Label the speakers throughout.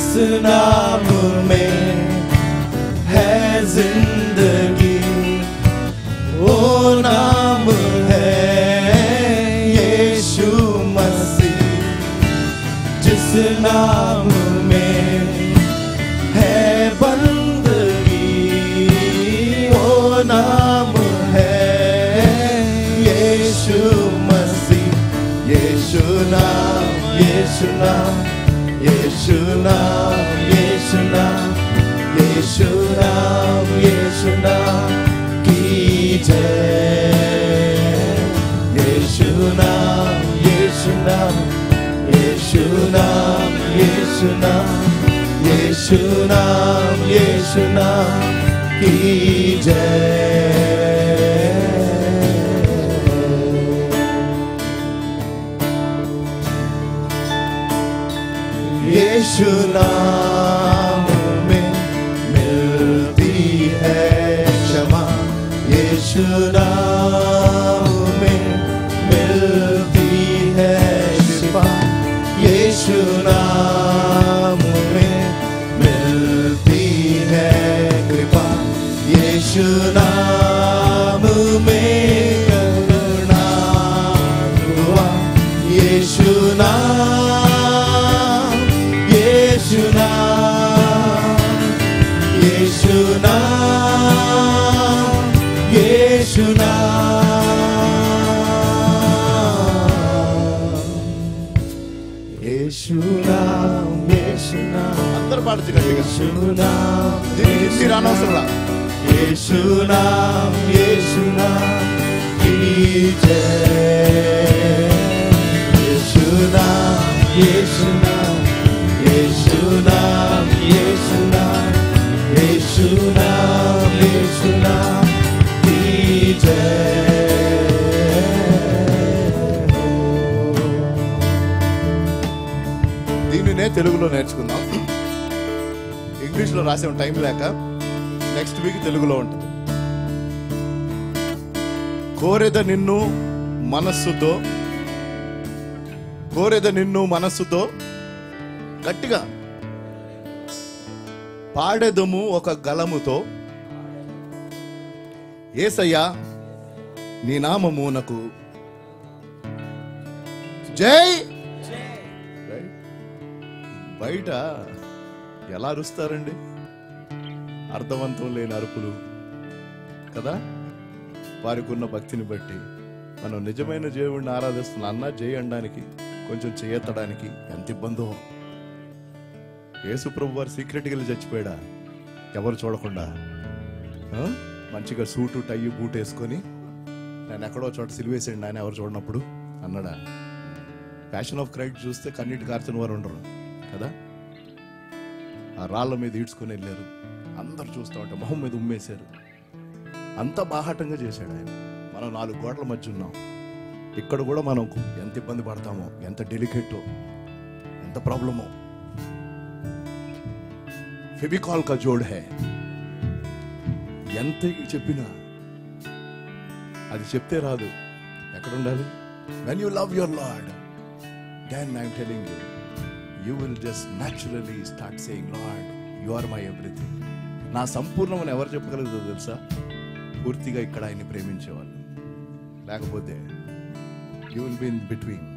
Speaker 1: जिस नाम में है जिंदगी वो नाम है यीशु मसीह जिस नाम में है बंदगी वो नाम है यीशु मसीह यीशु नाम यीशु नाम यीशु नाम यीशु नाम यीशु नाम यीशु नाम की जय यीशु नाम यीशु नाम यीशु नाम यीशु नाम यीशु नाम यीशु नाम की जय यीशु नाम में मिलती है क्षमा यीशु नाम में मिलती है शिफा यीशु नाम में मिलती है कृपा यीशु नाम में करुणा दुआ यीशु नाम यीशु नाम यीशु नाम यीशु नाम यीशु नाम यीशु नाम
Speaker 2: అందరు పాడచ్చు గట్టిగా
Speaker 1: यीशु नाम
Speaker 2: దీనికి హిందీ రానవసరంలా
Speaker 1: यीशु नाम यीशु नाम की जय यीशु नाम यीशु नाम यीशु नाम यीशु नाम यीशु नाम यीशु नाम की जय
Speaker 2: దీనినే తెలుగులో నేర్చుకుందాం ఇంగ్లీష్లో రాసే టైం లేక నెక్స్ట్ వీక్ తెలుగులో ఉంటుంది కోరెద నిన్ను మనస్సుతో కోరెద నిన్ను మనస్సుతో గట్టిగా పాడెదము ఒక గలముతో ఏసయ్యా నీ నామమునకు జై రైట్ బయట ఎలా అరుస్తారండి అర్థవంతం లేని అరుపులు కదా వారికి ఉన్న భక్తిని బట్టి మనం నిజమైన దేవుడిని ఆరాధిస్తున్న అన్న చేయడానికి కొంచెం చేయెత్తడానికి ఎంత ఇబ్బందో యేసుప్రభు వారు సీక్రెట్కి వెళ్ళి చచ్చిపోయాడా ఎవరు చూడకుండా ఆ? మంచిగా సూటు టై బూట్ వేసుకొని నేను ఎక్కడో చోట సిలివేసాడు నాయన ఎవరు చూడనప్పుడు అన్నాడా ప్యాషన్ ఆఫ్ క్రైస్ట్ చూస్తే కన్నీటి కార్చిన వారు ఉండరు కదా ఆ రాళ్ళ మీద ఈడ్చుకొని వెళ్ళారు అందరు చూస్తూ ఉంటే మొహం మీద ఉమ్మేశారు అంత బాహాటంగా చేశాడు ఆయన మనం నాలుగు గోడల మధ్య ఉన్నాం ఇక్కడ కూడా మనం ఎంత ఇబ్బంది పడతామో ఎంత డెలికేటో ఎంత ప్రాబ్లమో ఫెబికాల్ కా జోడ్ హే ఎంత చెప్పినా అది చెప్తే రాదు ఎక్కడ ఉండాలి when you love your Lord then I'm telling you you will just naturally start saying Lord you are my everything నా సంపూర్ణమని ఎవరు చెప్పగలుగుతుందో తెలుసా పూర్తిగా ఇక్కడ ఆయన్ని ప్రేమించేవాళ్ళు లేకపోతే you will be in between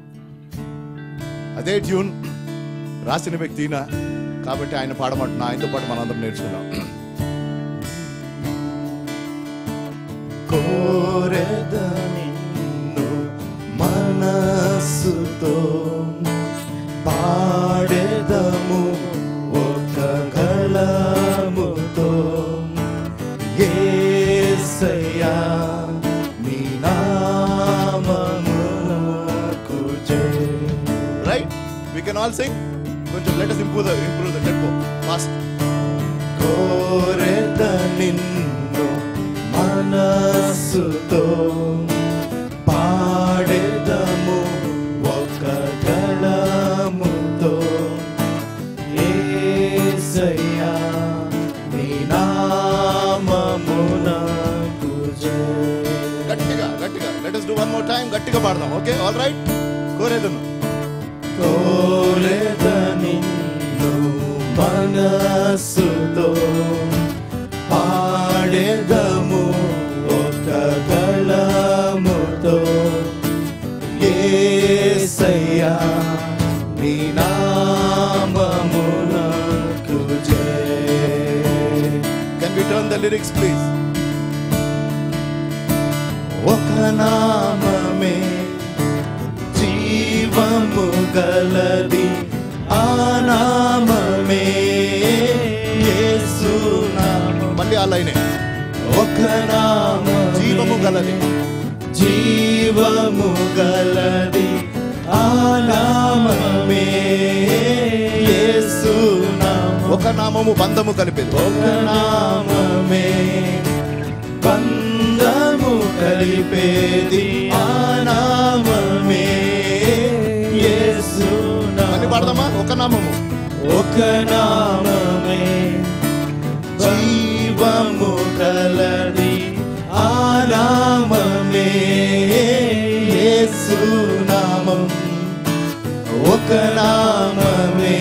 Speaker 2: అదే ట్యూన్ రాసిన వ్యక్తి ఈయన కాబట్టి ఆయన పాడమంటున్నా ఆయనతో పాటు మనందరం నేర్చుకుందాం
Speaker 1: కోరెద నిన్ను మనస్సుతో పాడెదము ఒక కలముతో యేసయ్యా నీ నామమునకు జయ
Speaker 2: right we can all sing కొంచెం let us improve the improve the tempo fast
Speaker 1: కోరెద నిన్ను మనస్సుతో పాడెదము ఒక గళముతో యేసయ్యా నీ నామమునకు జయ
Speaker 2: గట్టిగా గట్టిగా let us do one more time గట్టిగా పాడదాం ఓకే ఆల్ రైట్ కోరేదను
Speaker 1: కోరెద నిన్ను మనస్సుతో పాడెదము ఒక గళముతో యేసయ్యా నీ నామమునకు జయ
Speaker 2: can we turn the lyrics please
Speaker 1: ఒక నామమే జీవము గలది ఆ నామమే యేసు నామం
Speaker 2: మళ్ళీ ఆ లైనే
Speaker 1: ఒక నామమే
Speaker 2: జీవము గలది
Speaker 1: జీవము గలది ఆ నామమే యేసు నామం
Speaker 2: ఒక నామము బంధము కలిపేది
Speaker 1: ఒక నామమే బంధము కలిపేది ఆ నామమే యేసు
Speaker 2: మళ్ళీ
Speaker 1: నామం
Speaker 2: పాడదామా ఒక నామము
Speaker 1: ఒక నామమే జీవము కలది ఆ నామమే యేసు నామం ఒక నామమే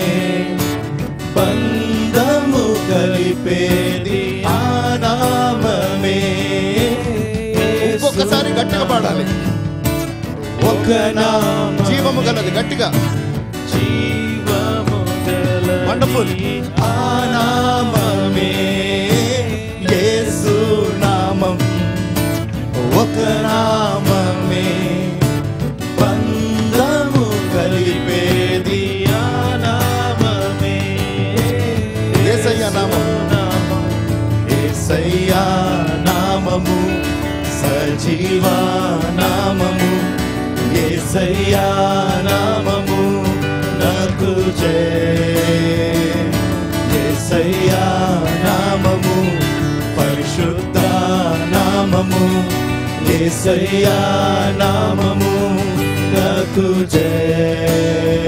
Speaker 1: బంధము కలిపేది ఆ నామమే యేసు
Speaker 2: ఇంకొకసారి గట్టిగా పాడాలి
Speaker 1: ఒక నామం
Speaker 2: జీవము గలది గట్టిగా
Speaker 1: జీవము గలది
Speaker 2: Wonderful.
Speaker 1: ఆ నామమే యేసు నామం ఒక నామమే బంధము కలిపేది ఆ నామమే
Speaker 2: యేసయ్య నామం.
Speaker 1: నామం యేసయ్య నామము సజీవ నామము యేసయ్య నామము నాకు జయ యేసయ్య నామము పరిశుద్ధ నామము యేసయ్య నామము నాకు జయ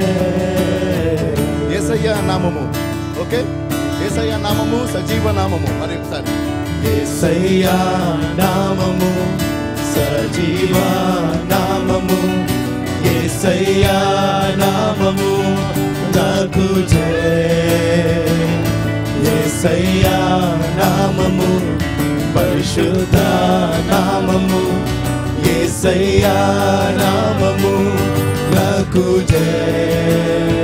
Speaker 2: ఏసయ్య నామము ఓకే ఏసయ్య నామము సజీవ నామము మరి ఒకసారి
Speaker 1: యేసయ్యా నామము సజీవ నామము యేసయ్యా నామము నాకు జయ యేసయ్యా నామము పరిశుద్ధ నామము యేసయ్యా నామము నాకు జయ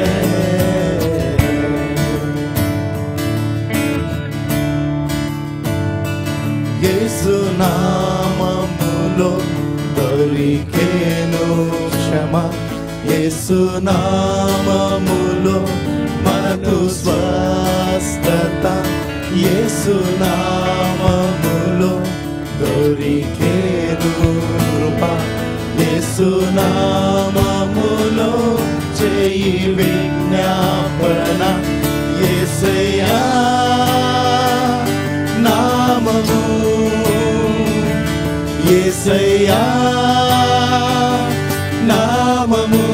Speaker 1: యేసు నామములో దొరికేను క్షమ యేసు నామములో మనకు స్వస్థత యేసు నామములో దొరికేను కృప యేసు నామములో చేయి విజ్ఞాపన యేసయ్యా నామము యేసయ్యా నామము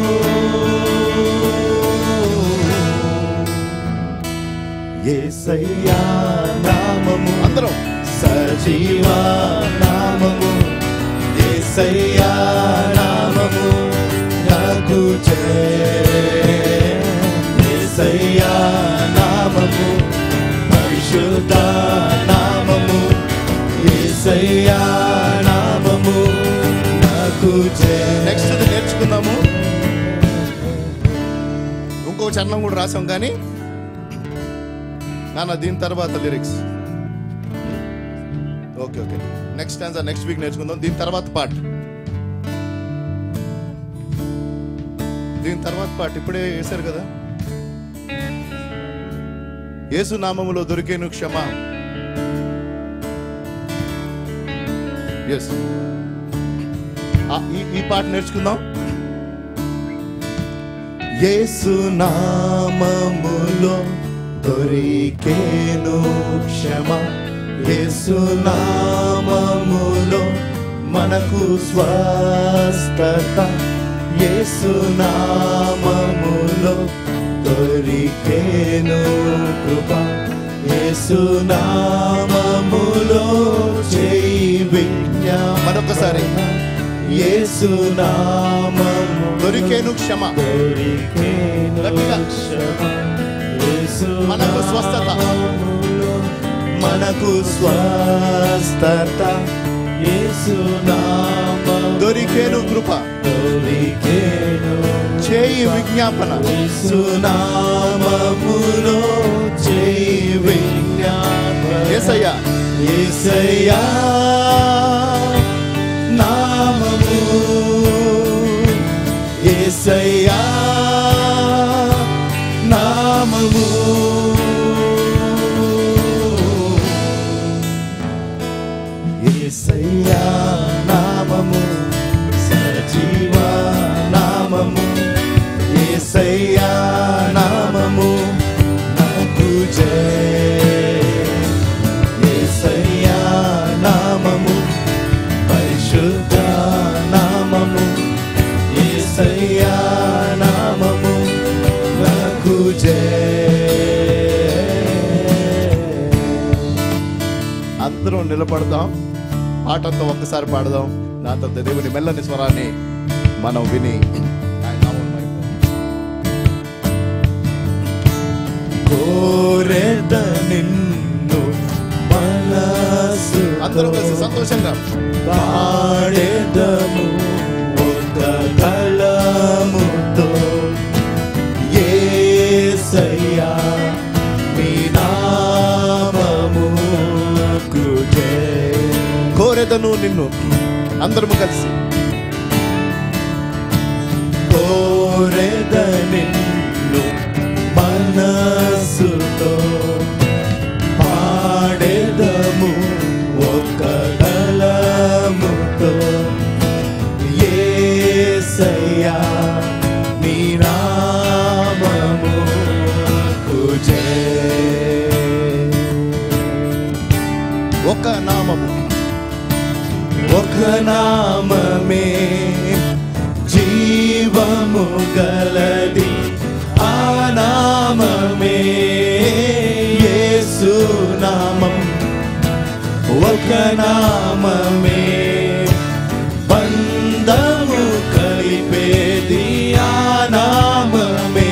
Speaker 1: యేసయ్యా నామము
Speaker 2: అందరం
Speaker 1: సజీవ నామము యేసయ్యా నామము నాకు జయ యేసయ్యా నామము పరిశుద్ధ నామము యేసయ్యా నామము నాకు జయ
Speaker 2: నెక్స్ట్ నేర్చుకుందాము ఇంకో చరణం కూడా రాసాం కానీ నాన్న దీని తర్వాత lyrics okay okay next answer next week నేర్చుకుందాం దీని తర్వాత పాట దీని తర్వాత పాట ఇప్పుడే వేశారు కదా యేసు నామములో దొరికేను క్షమ ఎస్ ఈ ఈ పాట నేర్చుకుందాం
Speaker 1: యేసు నామములో దొరికేను క్షమ యేసు నామములో మనకు స్వస్థత యేసు నామములో దొరికేను కృప యేసు నామములో చేయి విజ్ఞా
Speaker 2: మరొకసారి
Speaker 1: యేసు నామము
Speaker 2: దొరికేను క్షమ
Speaker 1: దొరికేను
Speaker 2: గట్టిగా.
Speaker 1: క్షమ యేసు
Speaker 2: మనకు స్వస్థత
Speaker 1: మనకు స్వస్థత యేసునామం
Speaker 2: దొరికేను కృప
Speaker 1: దొరికేను
Speaker 2: చేయి విజ్ఞాపన
Speaker 1: సునామములో చేయి విజ్ఞాపన
Speaker 2: ఏసయ్యా
Speaker 1: యేసయ్యా నామము యేసయ్యా నామము యేసయ్యా నామము సజీవ నామము యేసయ్యా నామము నాకు జయ యేసయ్యా నామము పరిశుద్ధ నామము యేసయ్యా నామము నాకు జయ
Speaker 2: అందరం నిలబడదాం పాటంతో ఒక్కసారి పాడదాం దాని తర్వాత దేవుని మెల్లని స్వరాన్ని మనం విని ఆయన నామం మహిమ.
Speaker 1: కోరెద నిన్ను మనసు
Speaker 2: అందరూ కలిసి సంతోషంగా
Speaker 1: పాడెదము ఒక కలముతో యేసయ్యా మీ నామము
Speaker 2: కోరెదను నిన్ను అందరము కలిసి
Speaker 1: కోరెద నిన్ను మనసుతో పాడెదము ఒక కలముతో యేసయ్యా నీ నామము
Speaker 2: ఒక నామము
Speaker 1: ఒక నామమే జీవము గలది ఆ నామమే యేసు నామం ఒక నామమే బంధము కలిపేది ఆ నామమే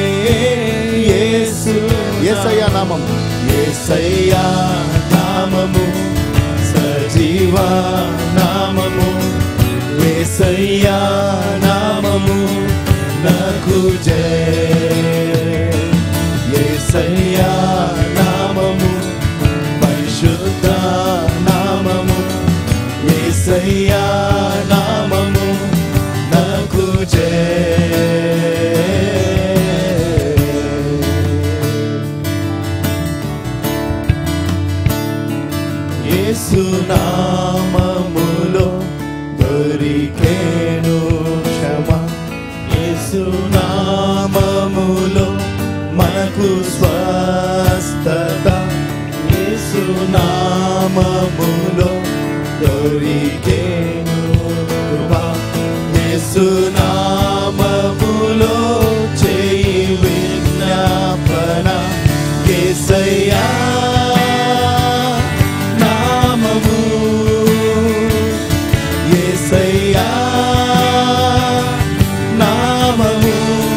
Speaker 1: యేసు
Speaker 2: యేసయ్యా నామం
Speaker 1: యేసయ్యా నామము సజీవ నామము యేసయ్యా నామము నాకు జయ యేసయ్యా నామము పరిశుద్ధ నామము యేసయ్యా నామము నాకు జయ యేసునామములో దొరికేను క్షమ యేసునామములో మనకు స్వస్థత యేసునామములో దొరికేను కృప యేసునామములో చేయి విజ్ఞాపన యేసయ్యా నామము యేసయ్యా నామము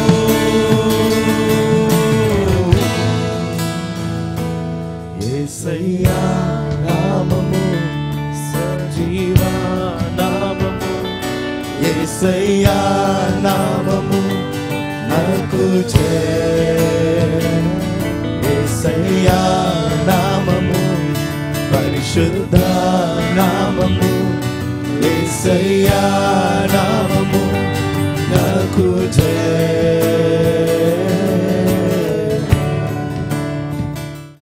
Speaker 1: యేసయ్యా నామము సజీవ నామము యేసయ్యా నామము నాకు యేసయ్యా నామము పరిశుద్ధ నామము యేసయ్యా నామము